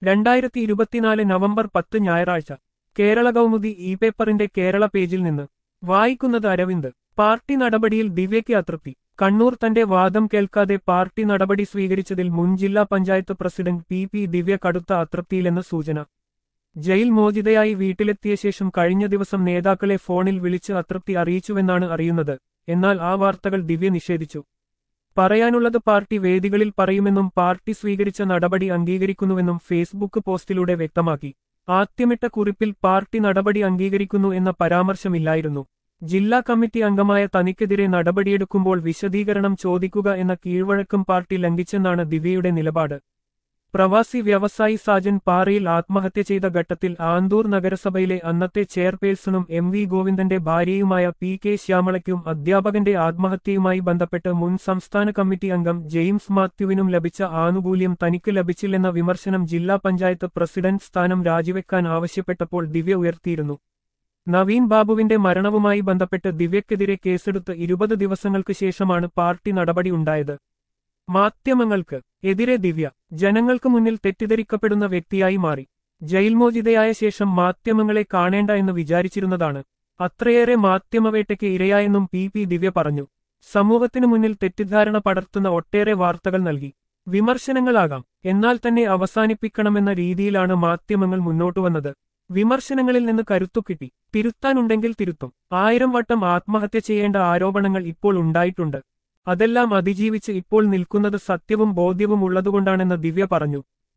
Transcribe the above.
രണ്ടായിരത്തി ഇരുപത്തിനാല് നവംബർ പത്ത് ഞായറാഴ്ച കേരള കൗമുദി ഇ പേപ്പറിന്റെ കേരള പേജിൽ നിന്ന് വായിക്കുന്നത് അരവിന്ദ് പാർട്ടി നടപടിയിൽ ദിവ്യയ്ക്ക് അതൃപ്തി കണ്ണൂർ തന്റെ വാദം കേൾക്കാതെ പാർട്ടി നടപടി സ്വീകരിച്ചതിൽ മുൻ ജില്ലാ panchayat president P P Divya കടുത്ത അതൃപ്തിയിലെന്ന് സൂചന ജയിൽ മോചിതയായി വീട്ടിലെത്തിയ ശേഷം കഴിഞ്ഞ ദിവസം നേതാക്കളെ ഫോണിൽ വിളിച്ച് അതൃപ്തി അറിയിച്ചുവെന്നാണ് അറിയുന്നത് എന്നാൽ ആ വാർത്തകൾ ദിവ്യ നിഷേധിച്ചു പറയാനുള്ളത് പാർട്ടി വേദികളിൽ പറയുമെന്നും പാർട്ടി സ്വീകരിച്ച നടപടി അംഗീകരിക്കുന്നുവെന്നും ഫേസ്ബുക്ക് പോസ്റ്റിലൂടെ വ്യക്തമാക്കി ആദ്യമിട്ട കുറിപ്പിൽ പാർട്ടി നടപടി അംഗീകരിക്കുന്നു എന്ന പരാമർശമില്ലായിരുന്നു ജില്ലാ കമ്മിറ്റി അംഗമായ തനിക്കെതിരെ നടപടിയെടുക്കുമ്പോൾ വിശദീകരണം ചോദിക്കുക എന്ന കീഴ്വഴക്കം പാർട്ടി ലംഘിച്ചെന്നാണ് ദിവ്യയുടെ നിലപാട് പ്രവാസി വ്യവസായി സാജൻ പാറയിൽ ആത്മഹത്യ ചെയ്ത ഘട്ടത്തിൽ ആന്തൂർ നഗരസഭയിലെ അന്നത്തെ ചെയർപേഴ്സണും എം വി ഗോവിന്ദന്റെ ഭാര്യയുമായ പി കെ ശ്യാമളയ്ക്കും അധ്യാപകന്റെ ആത്മഹത്യയുമായി ബന്ധപ്പെട്ട് മുൻ സംസ്ഥാന കമ്മിറ്റി അംഗം ജെയിംസ് മാത്യുവിനും ലഭിച്ച ആനുകൂല്യം തനിക്ക് ലഭിച്ചില്ലെന്ന വിമർശനം ജില്ലാ പഞ്ചായത്ത് പ്രസിഡന്റ് സ്ഥാനം രാജിവെക്കാൻ ആവശ്യപ്പെട്ടപ്പോൾ ദിവ്യ ഉയർത്തിയിരുന്നു നവീൻ ബാബുവിന്റെ മരണവുമായി ബന്ധപ്പെട്ട് ദിവ്യക്കെതിരെ കേസെടുത്ത് ഇരുപത് ദിവസങ്ങൾക്ക് ശേഷമാണ് പാർട്ടി നടപടി ഉണ്ടായത് മാധ്യമങ്ങൾക്ക് എതിരെ ദിവ്യ ജനങ്ങൾക്ക് മുന്നിൽ തെറ്റിദ്ധരിക്കപ്പെടുന്ന വ്യക്തിയായി മാറി ജയിൽമോചിതയായ ശേഷം മാധ്യമങ്ങളെ കാണേണ്ട എന്ന് വിചാരിച്ചിരുന്നതാണ് അത്രയേറെ മാധ്യമവേട്ടയ്ക്ക് ഇരയായെന്നും പി പി ദിവ്യ പറഞ്ഞു സമൂഹത്തിനു മുന്നിൽ തെറ്റിദ്ധാരണ പടർത്തുന്ന ഒട്ടേറെ വാർത്തകൾ നൽകി വിമർശനങ്ങളാകാം എന്നാൽ തന്നെ അവസാനിപ്പിക്കണമെന്ന രീതിയിലാണ് മാധ്യമങ്ങൾ മുന്നോട്ടു വന്നത് വിമർശനങ്ങളിൽ നിന്ന് കരുത്തു കിട്ടി തിരുത്താനുണ്ടെങ്കിൽ തിരുത്തും ആയിരം വട്ടം ആത്മഹത്യ ചെയ്യേണ്ട ആരോപണങ്ങൾ ഇപ്പോൾ ഉണ്ടായിട്ടുണ്ട് അതെല്ലാം അതിജീവിച്ച് ഇപ്പോൾ നിൽക്കുന്നത് സത്യവും ബോധ്യവും ഉള്ളതുകൊണ്ടാണെന്ന് ദിവ്യ പറഞ്ഞു